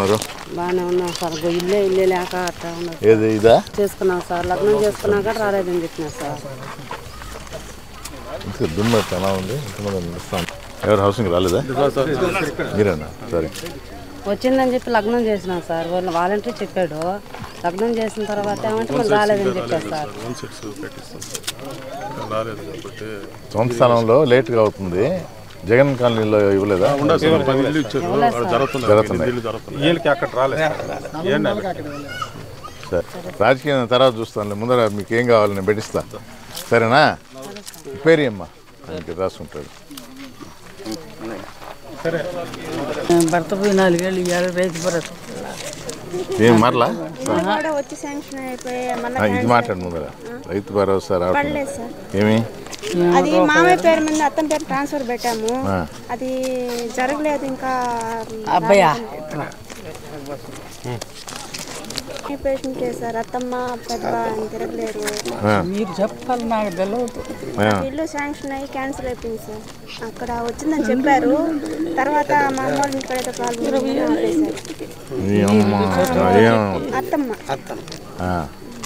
ఉన్నారు బాగానే ఉన్నాం సార్ ఇగో ఇల్లే ఇల్లే లేక అట్లా ఉన్నది ఏది ఇదా చేసుకున్నాం సార్ లగ్నం చేసుకున్నాక రాలేదని చెప్పినా సార్ ఇంత దుమ్మెత్త ఎలా ఉంది ఇంతమంది నడుస్తాను ఎవరు హౌసింగ్ రాలేదా మీరేనా సరే వచ్చిందని చెప్పి లగ్నం చేసినాం సార్ వాళ్ళు వాలంటీర్ చెప్పాడు లగ్నం చేసిన తర్వాత ఏమంటే మనం రాలేదని చెప్పారు సార్ వన్ సిక్స్ పెట్టిస్తాం రాలేదు కాబట్టి సొంత స్థలంలో లేట్గా అవుతుంది జగన్ కాలనీలో ఇవ్వలేదా ఉండదు సార్ పది ఇల్లు ఇచ్చారు అక్కడ జరుగుతున్నాయి జరుగుతున్నాయి. ఇల్లు జరుగుతున్నాయి వీళ్ళకి అక్కడ రాలేదు ఏంటి సరే రాజకీయం తర్వాత చూస్తాను ముందర మీకు ఏం కావాలి నేను పెట్టిస్తా సరేనా పేరు అమ్మా ఆయనకి రాసుకుంటాడు భర్త పోయి నాలుగేళ్ళు ఇవాళ రైతు భరోసా ఏం మరలా కూడా వచ్చి శాంక్షన్ అయిపోయి మళ్ళీ ఆ, ఇది మాట్లాడు ముందర రైతు భరోసా రావట్లేదు పడలేదు సార్ ఏమి అది మామయ్య పేరు మీద అత్తని పేరు ట్రాన్స్ఫర్ పెట్టాము ఆ. అది జరగలేదు ఇంకా అబ్బాయా పేషెంట్ సార్ అత్తమ్మ పెద్ద ఆయన తిరగలేరు ఆ, మీరు చెప్పాలి నాకు తెలియదు ఆ. ఇల్లు శాంక్షన్ అయ్యి క్యాన్సిల్ అయిపోయింది సార్ అక్కడ వచ్చిందని చెప్పారు తర్వాత మా అమ్మ వాళ్ళ ఇంటికాడ ఏదో ప్రాబ్లం ఈ అమ్మ, ఏం అత్తమ్మ ఆ,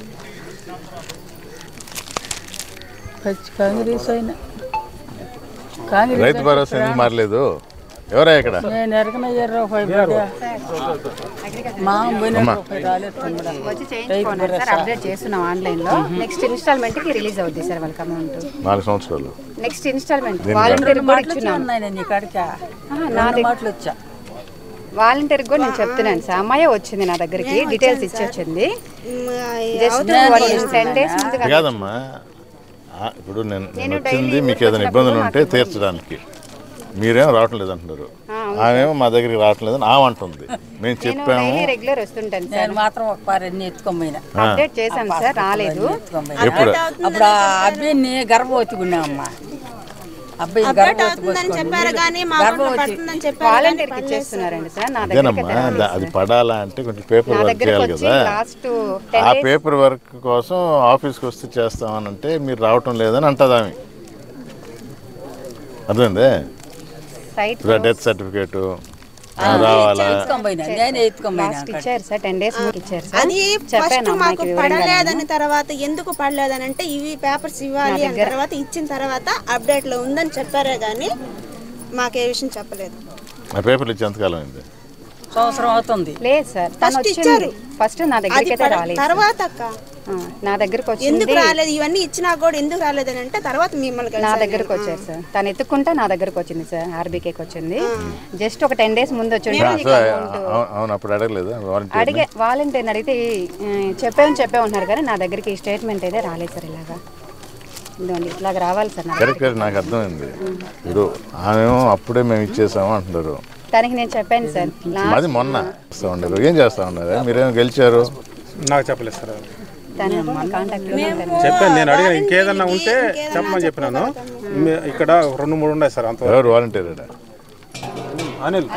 పచ్చి కాంగ్రెస్ అయినా కాంగ్రెస్ రైతు భరోసా ఎందుకు మారలేదు ఎవరా ఇక్కడ నేను ఎరగన ఇరవై రూపాయి పడ్డా మా అమ్మ పోయిన రూపాయి రాలేదు తమ్ముడా. వచ్చి చేయించుకోండి సార్ అప్డేట్ చేస్తున్నాం ఆన్లైన్ లో నెక్స్ట్ ఇన్స్టాల్మెంట్ కి రిలీజ్ అవుద్ది సార్ వాళ్ళకి అమౌంట్ నాలుగు సంవత్సరాలు నెక్స్ట్ ఇన్స్టాల్మెంట్ దేనికి? వాలంటీర్ రెండు కూడా మాటలు వచ్చి ఇచ్చున్నాను ఉన్నాయి నేను ఇక్కడికి నా రెండు మాటలు వచ్చా వాలంటీర్ కూడా నేను చెప్తున్నాను సార్ అమ్మాయి వచ్చింది నా దగ్గరికి డీటెయిల్స్ ఇచ్చి వచ్చింది జస్ట్ టెన్ డేస్ ముందు అది కాదమ్మా ఆ, ఇప్పుడు నేను నేను వచ్చింది మీకు ఏదైనా ఇబ్బందులు ఉంటే తీర్చడానికి మీరేం రావటం లేదంటున్నారు ఆమెమో మా దగ్గరికి రావటం లేదని ఆమె అంటుంది మేము నేను చెప్పాము డైలీ రెగ్యులర్ వస్తుంటాను సార్ నేను మాత్రం ఒక పారి అన్ని ఎత్తుకొని పోయినా అప్డేట్ చేశాను సార్ రాలేదు ఎత్తుకొని పోయినా ఎప్పుడు అప్పుడు ఆ అబ్బాయిని గర్భవతి ఉన్నామమ్మా అబ్బాయి గర్భవతి అవుతుందని చెప్పారు కానీ మా ఊర్లో పడుతుందని చెప్పారు వాలంటీర్ కి ఇచ్చేస్తున్నారండి సార్ నా దగ్గరికి అదేనమ్మా దా- అది పడాలా అంటే కొంచెం పేపర్ నా వర్క్ దగ్గరికి చేయాలి వచ్చి కదా లాస్ట్ ఆ పేపర్ వర్క్ కోసం ఆఫీస్కి వస్తే చేస్తామని అంటే మీరు రావటం లేదని అంటది ఆమె అర్థమైందే సైట్ ఇప్పుడు డెత్ సర్టిఫికేట్ రావాలా ఎత్తుకొని పోయినా నేనే ఎత్తుకొని పోయినా లాస్ట్ ఇచ్చారు సార్ టెన్ డేస్ ముందు ఇచ్చారు సార్ అది ఫస్ట్ చెప్పాను మాకు అమ్మాయికి వివరంగా పడలేదని తర్వాత ఎందుకు పడలేదని అంటే ఇవి పేపర్స్ ఇవ్వాలి అని తర్వాత ఇచ్చిన తర్వాత అప్డేట్ లో ఉందని చెప్పారే గానీ మాకు ఏ విషయం చెప్పలేదు ఆ పేపర్లు ఇచ్చి ఎంతకాలం అయింది సంవత్సరం అవుతుంది లేదు సార్ తను First వచ్చింది ఇచ్చారు. ఫస్ట్ నా అది దగ్గరికి అయితే పడ- రాలేదు తర్వాత అక్క ఆ, నా దగ్గరకు ఎందుకు వచ్చింది రాలేదు ఇవన్నీ ఇచ్చినా కూడా ఎందుకు రాలేదని అంటే తర్వాత మిమ్మల్ని నా కలిసాను దగ్గరకు వచ్చారు సార్ తను ఎత్తుకుంటా నా దగ్గరకు వచ్చింది సార్ ఆర్బీకేకి వచ్చింది జస్ట్ ఒక టెన్ డేస్ ముందు వచ్చి ఆ, సో అవును- అవును అప్పుడు అడగలేదు వాలంటీర్ అడిగే వాలంటీర్ అడిగితే ఆ, చెప్పామని చెప్పే ఉన్నారు కానీ నా దగ్గరికి ఈ స్టేట్మెంట్ అయితే రాలేదు సార్ ఇలాగా ఇదిగోండి ఇట్లాగ రావాలి సార్ నా కరెక్ట్ కరెక్ట్ నాకు అర్థమైంది ఇప్పుడు ఆమెమో అప్పుడే మేము ఇచ్చేసాము అంటున్నారు తనకి నేను చెప్పాను సార్ లాస్ట్ అది మొన్న చేస్తా ఉన్నారు ఏం చేస్తా ఉన్నారు మీరేమో గెలిచారు నాకు చెప్పలేదు సార్ తను కాంటాక్ట్ చెప్పాను నేను అడిగాను ఇంకేదన్నా ఉంటే చెప్పమని చెప్పినాను మీ- ఇక్కడ రెండు మూడు ఉన్నాయి సార్ అంత ఎవరు వాలంటీర్ అనిల్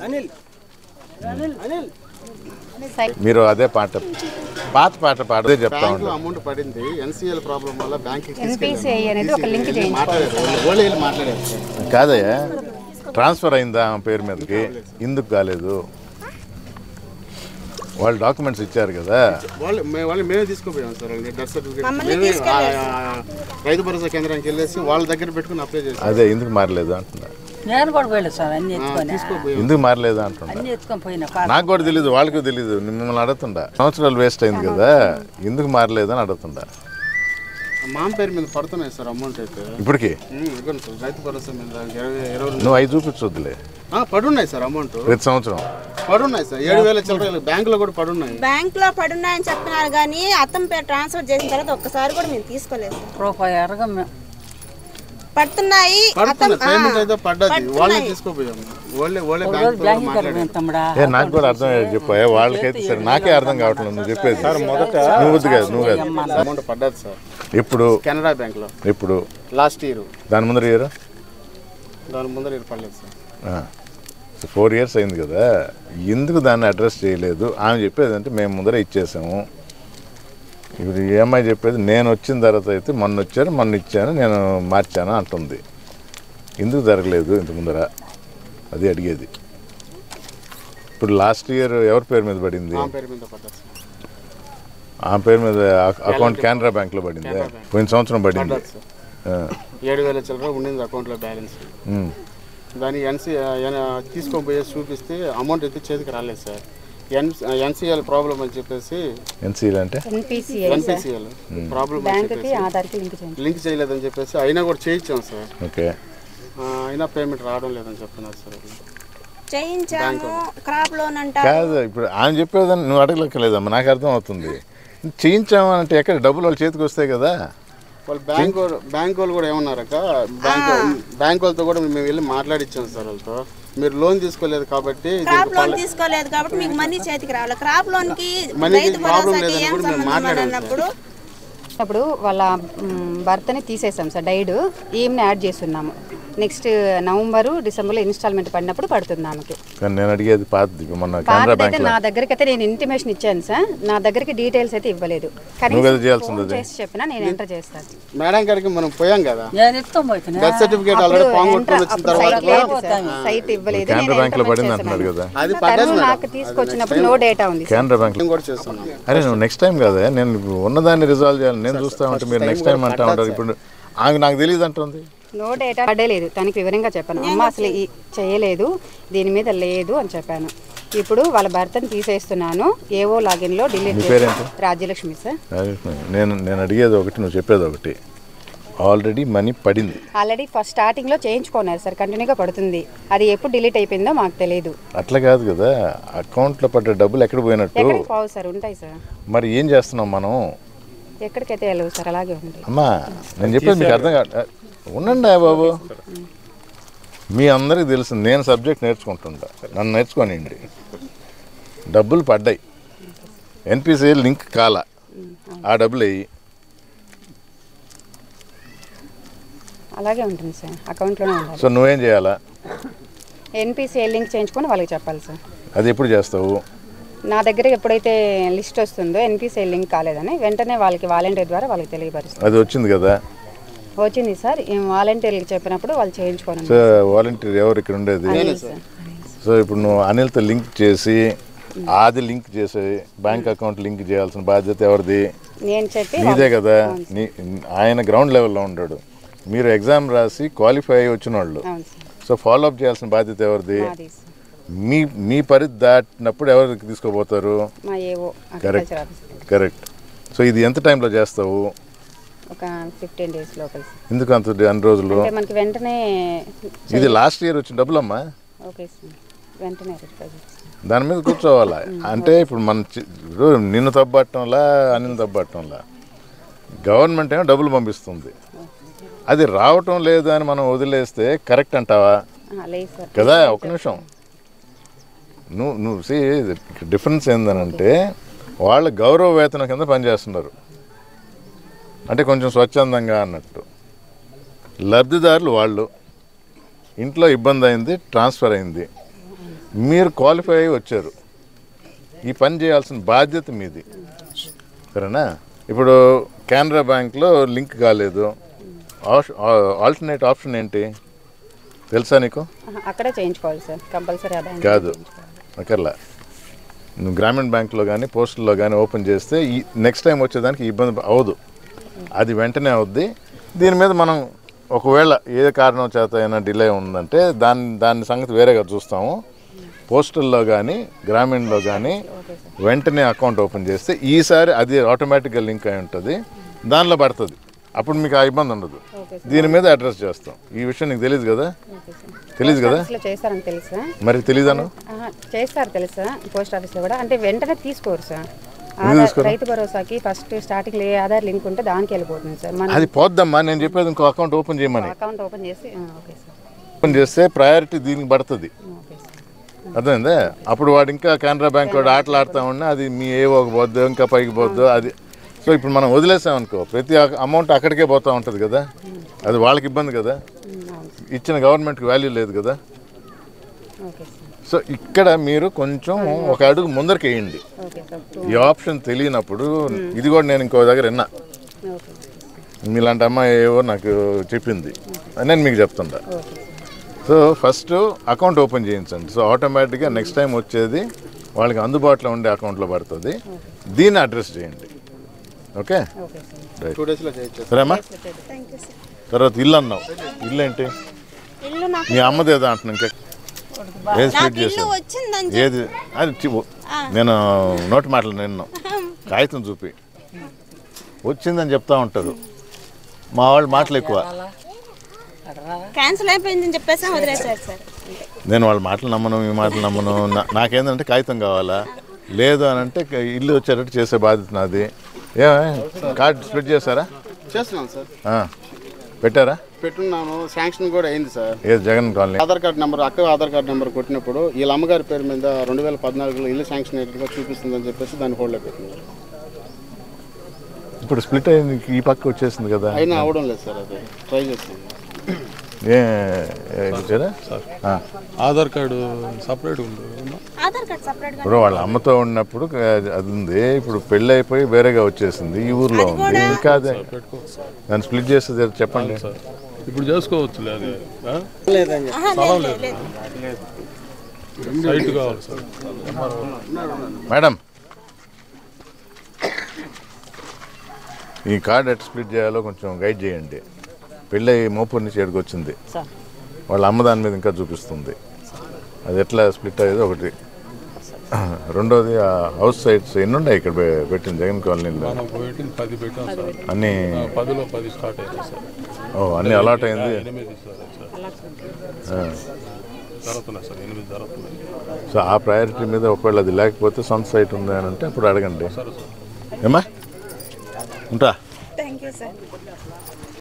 మీరు అదే పాట పాత పాట పాడదే చెప్తా ఉంటారు అమౌంట్ పడింది ఎన్సీఎల్ ప్రాబ్లం వల్ల బ్యాంకింగ్ ఎన్పిసిఐ అనేది ఒక లింక్ చేయించుకోవాలి సార్ ఓల్డ్ ఏజ్ మాట్లాడారు సార్ కాదయ్యా ట్రాన్స్ఫర్ అయిందా ఆమె పేరు మీదకి ఎందుకు కాలేదు వాళ్ళు డాక్యుమెంట్స్ ఇచ్చారు కదా వాళ్ళు మే- వాళ్ళు మేమే తీసుకుపోయాం సార్ డెత్ సర్టిఫికేట్ మేమే ఆ- ఆ రైతు భరోసా కేంద్రానికి వెళ్ళేసి వాళ్ళ దగ్గర పెట్టుకుని అప్లై చేసాం అదే ఎందుకు మారలేదు అంటున్నా నేను కూడా పోయలేదు సార్ అన్ని ఎత్తుకొని ఎందుకు మారలేదు అంటున్నా అన్ని ఎత్తుకొని పోయినా నాకు కూడా తెలియదు వాళ్ళకి తెలియదు మిమ్మల్ని అడుగుతుండా సంవత్సరాలు వేస్ట్ అయింది కదా ఎందుకు మారలేదు అని అడుగుతుండా మామ పేరు మీద పడుతున్నాయి సార్ అమౌంట్ అయితే ఇప్పటికి ఉమ్, ఇదిగోండి సార్ రైతు భరోసా మీద ఇరవై ఇరవై రెండు- నువ్వు అవి చూపించొద్దులే ఆ, పడున్నాయి సార్ అమౌంట్ ప్రతి సంవత్సరం పడున్నాయి సార్ ఏడు వేల చిల్లర బ్యాంకులో కూడా పడున్నాయి బ్యాంక్ లో పడున్నాయని చెప్పినారు కానీ అత్తం పేరు ట్రాన్స్ఫర్ చేసిన తర్వాత ఒక్కసారి కూడా మేము తీసుకోలేదు సార్. రూపాయి అరగం మేము పడుతున్నాయి పడుతున్నాయి అత్తం- పేమెంట్ ఆ, అయితే పడ్డది వాళ్ళే పడుతున్నాయి. తీసుకోపోయాము వాళ్ళే వాళ్ళే ఒక రోజు బ్యాంక్ బ్యాంక్ వెళ్ళాను తమ్ముడా ఏ నాకు కూడా అర్థం అయ్యేది చెప్పు ఏ, వాళ్ళకైతే సరే నాకే అర్థం కావట్లేదు నువ్వు చెప్పేది మొదట నువ్వు వద్దు కాదు నువ్వు కాదు అమౌంట్ పడ్డది సార్ ఇప్పుడు కెనరా బ్యాంక్ లో ఇప్పుడు లాస్ట్ ఇయర్ దాని ముందర ఇయర్ దాని ముందర ఇయర్ పడలేదు సార్ ఫోర్ ఇయర్స్ అయింది కదా ఎందుకు దాన్ని అడ్రస్ చేయలేదు ఆమె చెప్పేది అంటే మేము ముందర ఇచ్చేసాము ఇప్పుడు ఈ అమ్మాయి చెప్పేది నేను వచ్చిన తర్వాత అయితే మొన్న వచ్చాను మొన్న ఇచ్చాను నేను మార్చాను అంటుంది ఎందుకు జరగలేదు ఇంత ముందర అది అడిగేది ఇప్పుడు లాస్ట్ ఇయర్ ఎవరి పేరు మీద పడింది ఆ పేరు మీద పడ్డది సార్ ఆ పేరు మీద అ- అకౌంట్ కెనరా బ్యాంక్లో పడింది కెనరా బ్యాంక్. పోయిన సంవత్సరం పడింది పడ్డది సార్ ఆ, ఏడు వేల చిల్లర ఉండింది అకౌంట్లో బ్యాలెన్స్ ఉమ్. దాన్ని ఎన్సీ తీసుకొని పోయి చూపిస్తే అమౌంట్ అయితే చేతికి రాలేదు సార్ ఎన్ ఎన్సీఎల్ ప్రాబ్లం అని చెప్పేసి ఎన్సీలు అంటే ఎన్పిసిఐ సార్ ఎన్పిసిఎల్ ప్రాబ్లం అని బ్యాంకుకి చెప్పేసి ఆధార్కి లింక్ చేయండి లింక్ చేయలేదని చెప్పేసి అయినా కూడా చేయించాం సార్ ఓకే ఆ, అయినా పేమెంట్ రావడం లేదని చెప్తున్నారు సార్ వాళ్ళు. చేయించాము క్రాప్ లోన్ అంటారు కాదు ఇప్పుడు ఆయన చెప్పేదని నువ్వు అడగలేకలేదమ్మా నాకు అర్థం అవుతుంది చేయించాము అంటే ఎక్కడ డబ్బులు వాళ్ళ చేతికి వస్తాయి కదా వాళ్ళు బ్యాంక్ వాళ్ళు బ్యాంక్ వాళ్ళు కూడా ఏమన్నారక బ్యాంక్ బ్యాంక్ వాళ్ళతో కూడా మేము వెళ్ళి మాట్లాడిచ్చాం సార్ వాళ్ళతో మీరు లోన్ తీసుకోలేదు కాబట్టి క్రాప్ దీనికి లోన్ తీసుకోలేదు కాబట్టి మీకు మనీ చేతికి రావాలి క్రాప్ లోన్ కి మనీకి రైతు ప్రాబ్లం భరోసాకి లేదని ఏం కూడా మేము సంబంధం మాట్లాడాం అని అన్నప్పుడు అప్పుడు వాళ్ళ మ్, భర్తని తీసేసాం సార్ డైడ్ ఈమెని యాడ్ చేస్తున్నాము నెక్స్ట్ నవంబరు డిసెంబర్లో ఇన్స్టాల్మెంట్ పడినప్పుడు పడుతుంది ఆమెకి కానీ నేను అడిగేది పాతది ఇప్పుడు మొన్న కెనరా పాతది అయితే బ్యాంక్లో నా దగ్గరికి అయితే నేను ఇంటిమేషన్ ఇచ్చాను సార్ నా దగ్గరికి డీటెయిల్స్ అయితే ఇవ్వలేదు కానీ నువ్వు కదా చేయాల్సింది అది. చేసి చెప్పినా నేను ఎంటర్ చేస్తాను మేడం గారికి మనం పోయాం కదా నేను ఎత్తుకొని పోతున్నా డెత్ సర్టిఫికేట్ ఆల్రెడీ ఫామ్ కొట్టుకొని వచ్చిన తర్వాత సైట్ లేదు సార్ సైట్ ఇవ్వలేదు కెనరా నేను బ్యాంక్లో ఎంటర్మెంట్ పడింది అంటున్నాడు చేశాను. కదా అది తను పడ్డది మేడం నాకు తీసుకొచ్చినప్పుడు నో డేటా ఉంది సార్. కెనరా బ్యాంక్లో మేము కూడా చేస్తున్నాం అరే నువ్వు నెక్స్ట్ టైం కదా నేను ఇప్పుడు ఉన్నదాన్ని రిజాల్వ్ చేయాలి నేను చూస్తా ఉంటే మీరు నెక్స్ట్ టైం అంటా ఉంటారు ఇప్పుడు ఆమె నాకు తెలియదు అంటుంది నో డేటా పడే లేదు తనకి వివరంగా చెప్పాను అమ్మ అసలు ఈ చేయలేదు దీని మీద లేదు అని చెప్పాను ఇప్పుడు వాళ్ళ భర్తను తీసేస్తున్నాను ఏవో లాగిన్లో డిలీట్ నీ పేరేంటి? రాజ్యలక్ష్మి సార్ రాజలక్ష్మి, నేను నేను అడిగేది ఒకటి నువ్వు చెప్పేది ఒకటి ఆల్రెడీ మనీ పడింది ఆల్రెడీ ఫస్ట్ స్టార్టింగ్లో చేయించుకున్నారు సార్ కంటిన్యూగా పడుతుంది అది ఎప్పుడు డిలీట్ అయిపోయిందో మాకు తెలియదు అట్లా కాదు కదా అకౌంట్లో పడ్డ డబ్బులు ఎక్కడ పోయినట్టు ఎక్కడికి పోవు సార్ ఉంటాయి సార్ మరి ఏం చేస్తున్నాం మనం ఎక్కడికైతే వెళ్ళవు సార్ అలాగే ఉంటాయి అమ్మా నేను చెప్పేది మీకు అర్థం కాదు ఉండండి ఆ బాబు మీ అందరికి తెలుసు నేను సబ్జెక్ట్ నేర్చుకుంటుంటా నన్ను నేర్చుకోనిండి డబ్బులు పడ్డాయి ఎన్పిసిఐ లింక్ కాల ఆ డబ్బులు వెయ్యి అలాగే ఉంటుంది సార్ అకౌంట్లోనే ఉండాలి సో నువ్వేం చేయాలా ఎన్పిసిఐ లింక్ చేయించుకొని వాళ్ళకి చెప్పాలి సార్ అది ఎప్పుడు చేస్తావు నా దగ్గర ఎప్పుడైతే లిస్ట్ వస్తుందో ఎన్పిసిఐ లింక్ కాలేదని వెంటనే వాళ్ళకి వాలంటీర్ ద్వారా వాళ్ళకి తెలియపరుస్తారు అది వచ్చింది కదా వచ్చింది సార్ ఈ వాలంటీర్లకు చెప్పినప్పుడు వాళ్ళు చేయించుకోను సో వాలంటీర్ ఎవరు ఇక్కడ ఉండేది సార్ సో ఇప్పుడు నువ్వు అనిల్తో లింక్ చేసి ఆది లింక్ చేసి బ్యాంక్ అకౌంట్ లింక్ చేయాల్సిన బాధ్యత ఎవరిది నేను చెప్పి నీదే కదా నీ ఆయన గ్రౌండ్ లెవెల్లో ఉన్నాడు మీరు ఎగ్జామ్ రాసి క్వాలిఫై అయ్యి వచ్చిన వాళ్ళు అవును సార్ సో ఫాలో అప్ చేయాల్సిన బాధ్యత ఎవరిది మాది సార్. మీ మీ పరిధి దాటినప్పుడు ఎవరికి తీసుకోపోతారు మా ఏవో correct agriculture office correct so ఇది ఎంత టైంలో చేస్తావు ఒక ఫిఫ్టీన్ డేస్ లోపల సార్. ఎందుకు అంత అన్ని రోజులు అంటే మనకి వెంటనే ఇది లాస్ట్ ఇయర్ వచ్చిన డబ్బులమ్మా ఓకే సార్ వెంటనే rectify చేస్తాం. దాని మీద కూర్చోవాలా అంటే ఇప్పుడు మన చి- ఇప్పుడు నిన్ను తప్పట్టంలా అనిల్ తప్పట్టంలా గవర్నమెంట్ ఏమో డబ్బులు పంపిస్తుంది అది రావటం లేదు అని మనం వదిలేస్తే కరెక్ట్ అంటావా ఆహా, లేదు సార్ కదా ఒక నిమిషం నువ్వు నువ్వు సి డిఫరెన్స్ ఏందనంటే వాళ్ళ గౌరవ వేతనం కింద పనిచేస్తున్నారు అంటే కొంచెం స్వచ్ఛందంగా అన్నట్టు లబ్ధిదారులు వాళ్ళు ఇంట్లో ఇబ్బంది అయింది ట్రాన్స్ఫర్ అయింది మీరు క్వాలిఫై అయ్యి వచ్చారు ఈ పని చేయాల్సిన బాధ్యత మీది సరేనా ఇప్పుడు కెనరా బ్యాంక్లో లింక్ కాలేదు ఆల్టర్నేట్ ఆప్షన్ ఏంటి తెలుసా నీకు ఆహా, అక్కడే చేయించుకోవాలి సార్ కంపల్సరీ అదే కాదు అక్కర్లా నువ్వు గ్రామీణ బ్యాంక్లో కానీ పోస్టుల్లో కానీ ఓపెన్ చేస్తే ఈ నెక్స్ట్ టైం వచ్చేదానికి ఇబ్బంది అవదు అది వెంటనే అవుద్ది దీని మీద మనం ఒకవేళ ఏ కారణం చేత అయినా డిలే ఉందంటే దాని దాని సంగతి వేరేగా చూస్తాము పోస్టల్లో కానీ గ్రామీణలో కానీ వెంటనే అకౌంట్ ఓపెన్ చేస్తే ఈసారి అది ఆటోమేటిక్గా లింక్ అయి ఉంటుంది దానిలో పడుతుంది అప్పుడు మీకు ఆ ఇబ్బంది ఉండదు దీని మీద అడ్రస్ చేస్తాం ఈ విషయం నీకు తెలియదు కదా తెలియదు కదా ఆఫీస్లో చేస్తారని తెలుసా మరి తెలీదాను ఆహా, చేస్తారు తెలుసా పోస్ట్ ఆఫీస్లో కూడా అంటే వెంటనే తీసుకోరు సార్ ఎందుకు ఆధార్ తీసుకోరు? రైతు భరోసాకి ఫస్ట్ స్టార్టింగ్ ఏ ఆధార్ లింక్ ఉంటే దానికి వెళ్ళిపోతుంది సార్ మన అది పోద్దమ్మా నేను చెప్పేది ఇంకో అకౌంట్ ఓపెన్ చేయమని అకౌంట్ ఓపెన్ చేసి ఆ, ఓకే సార్ ఓపెన్ చేస్తే ప్రయారిటీ దీనికి పడుతుంది ఓకే సార్ అర్థమైందా అప్పుడు వాడు ఇంకా కెనరా బ్యాంక్ వాడు ఆటలు ఆడుతూ ఉన్నా అది మీ ఏ ఒక పోద్దు ఇంకా పైకి పోద్దు అది సో ఇప్పుడు మనం వదిలేసాం అనుకో ప్రతి అమౌంట్ అక్కడికే పోతూ ఉంటుంది కదా అది వాళ్ళకి ఇబ్బంది కదా ఉమ్, అవును సార్ ఇచ్చిన గవర్నమెంట్కి వాల్యూ లేదు కదా ఓకే సార్ సో ఇక్కడ మీరు కొంచెం ఒక అడుగు ముందరికి వేయండి ఓకే సార్ ఈ ఆప్షన్ తెలియనప్పుడు ఇది కూడా నేను ఇంకో దగ్గర విన్నా ఓకే మీలాంటి అమ్మాయి ఏవో నాకు చెప్పింది అని నేను మీకు చెప్తుంటా okay sir so first account open చేయించండి సో ఆటోమేటిక్గా నెక్స్ట్ టైం వచ్చేది వాళ్ళకి అందుబాటులో ఉండే అకౌంట్లో పడుతుంది దీన్ని అడ్రస్ చేయండి ఓకే టూ డేస్లో చేయొచ్చు సరేమ్మా థ్యాంక్ యూ సార్ తర్వాత ఇల్లు అన్నావు ఇల్లు ఏంటి ఇల్లు నాకు మీ అమ్మది ఏదో అంటున్నా ఇంకా ఏది స్పీడ్ నాకు ఇల్లు చేశాను వచ్చిందని ఏది అది చి- నేను నోటి మాటలు నిన్ను కాగితం చూపి వచ్చిందని చెప్తా ఉంటారు మా వాళ్ళు మాటలు ఎక్కువ క్యాన్సిల్ అయిపోయిందని చెప్పేసి వదిలేశారు సార్ అంతే నేను వాళ్ళ మాటలు నమ్మను మీ మాటలు నమ్మను నా- నాకేందంటే కాగితం కావాలా లేదు అని అంటే ఇల్లు వచ్చేటట్టు చేసే బాధ్యత నాది ఏమే కార్డు స్ప్లిట్ చేశారా చేస్తున్నాను సార్ ఆ. పెట్టారా పెట్టున్నాను శాంక్షన్ కూడా అయింది సార్ ఏది Jagan colony Aadhaar card number అక్క ఆధార్ కార్డ్ నెంబర్ కొట్టినప్పుడు వీళ్ళ అమ్మగారి పేరు మీద రెండు వేల పద్నాలుగులో ఇల్లు శాంక్షన్ అయినట్టుగా చూపిస్తుందని చెప్పేసి దాన్ని హోల్డ్లో పెట్టింది ఇప్పుడు స్ప్లిట్ అయింది ఈ పక్క వచ్చేసింది కదా అయినా అవడం లేదు సార్ అది ట్రై చేస్తుంది ఏ ఏ ఇచ్చారా? ఆ. ఆధార్ కార్డు సపరేట్ ఉంది ఆధార్ కార్డ్ సపరేట్గా ఇప్పుడు వాళ్ళ అమ్మతో ఉన్నప్పుడు అది ఉంది ఇప్పుడు పెళ్ళి అయిపోయి వేరేగా వచ్చేసింది ఈ ఊర్లో ఉంది ఇంకా అదే పెట్టుకోవచ్చు సార్ దాన్ని స్ప్లిట్ చేస్తే చెప్పండి సార్ ఇప్పుడు చేసుకోవచ్చులే అది ఆ? ఆహా, లేదు, లేదు, లేదు. సైట్ కావాలి సార్ మేడం ఈ కార్డ్ ఎట్ స్ప్లిట్ చేయాలో కొంచెం గైడ్ చేయండి పెళ్ళి మోపూర్ నుంచి ఏడుకు వచ్చింది సార్ వాళ్ళ అమ్మ దాని మీద ఇంకా చూపిస్తుంది అది ఎట్లా స్ప్లిట్ అయ్యేది ఒకటి రెండోది ఆ హౌస్ సైట్స్ ఎన్ని ఉన్నాయి ఇక్కడ పె- పెట్టింది జగన్ కాలనీలో మనం పెట్టింది పది పెట్టాం సార్ అన్నీ ఆ, పదిలో పది స్టార్ట్ అయింది సార్ ఓ అన్నీ అలాట్ అయింది ఎనిమిది సార్ సార్ జరుగుతున్నాయి సార్ ఎనిమిది జరుగుతున్నాయి సో ఆ ప్రయారిటీ మీద ఒకవేళ అది లేకపోతే సొంత సైట్ ఉంది అని అంటే అప్పుడు అడగండి సరే సార్ ఏమా ఉంటా థ్యాంక్ యూ సార్